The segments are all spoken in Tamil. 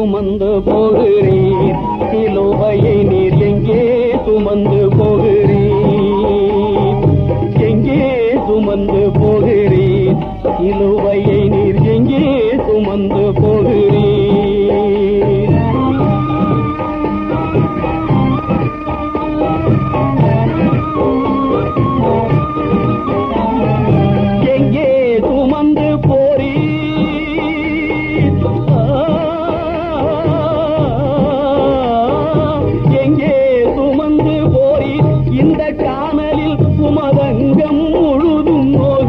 சுமந்து போகிறீர் சிலுவையை நீர் எங்கே சுமந்து போகிறீர் எங்கே சுமந்து போகிறீர் சிலுவையை நீர் எங்கே சுமந்து போகிறீர் எங்கே சுமந்து போரி எங்கே சுமந்து போரி இந்த காணலில் உமதங்கம் முழுதும் நோக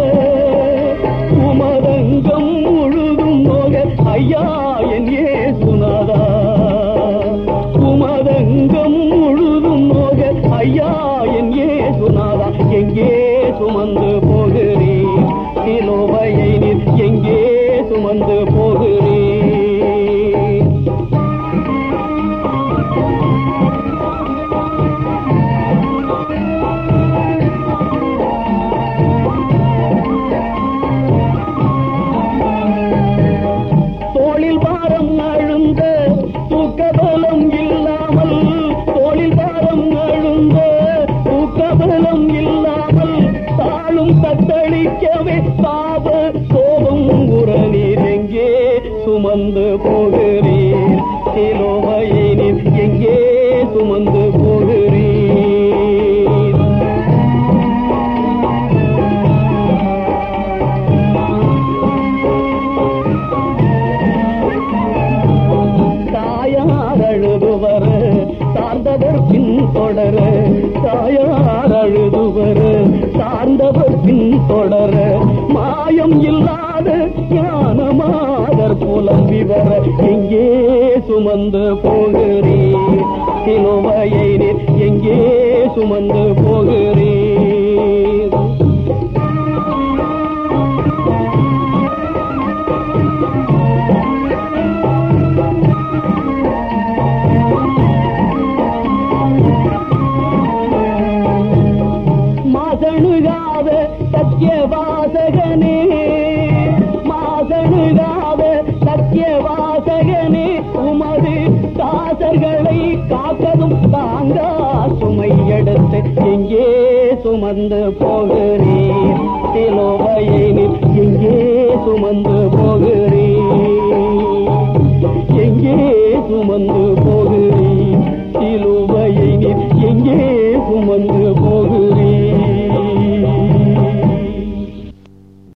உமதங்கம் முழுதும் நோக ஐயா என் ஏசுநாதா உமதங்கம் முழுதும் நோக ஐயா என் ஏசுநாதா எங்கே சுமந்து போகிறேன் சிலுவையை நீர் எங்கே சுமந்து போகிறேன் தோளில் பாரம் அழுந்த தூக்கபலம் இல்லாமல் தோளில் பாரம் அழுந்த தூக்கபலம் இல்லாமல் தாளும் தத்தளிக்கவே சாப சோபம் உரநீர் எங்கே சுமந்து போகிறீர் சிலோவையை நீர் எங்கே சுமந்து போகிறீர் தாயார் அழுதுவர சார்ந்தவர் பின் தொடர தாயார் அழுதுவர சார்ந்தவர் பின் தொடர மாயம் இல்லாத ஞானமாதர் புலம்பி வர எங்கே சுமந்து போகிறீர் சிலுவையை நீர் எங்கே சுமந்து போகிறீர் மாசணுகாத சத்தியவாசகனே மாசணுகாத சத்தியவாசகனே உமது தாசர்களை காக்கதும் தாங்கா சுமை எடுத்து எங்கே சுமந்து போகிறீர் சிலுவையை நீர் எங்கே சுமந்து போகிறீர் எங்கே சுமந்து போகிறீர்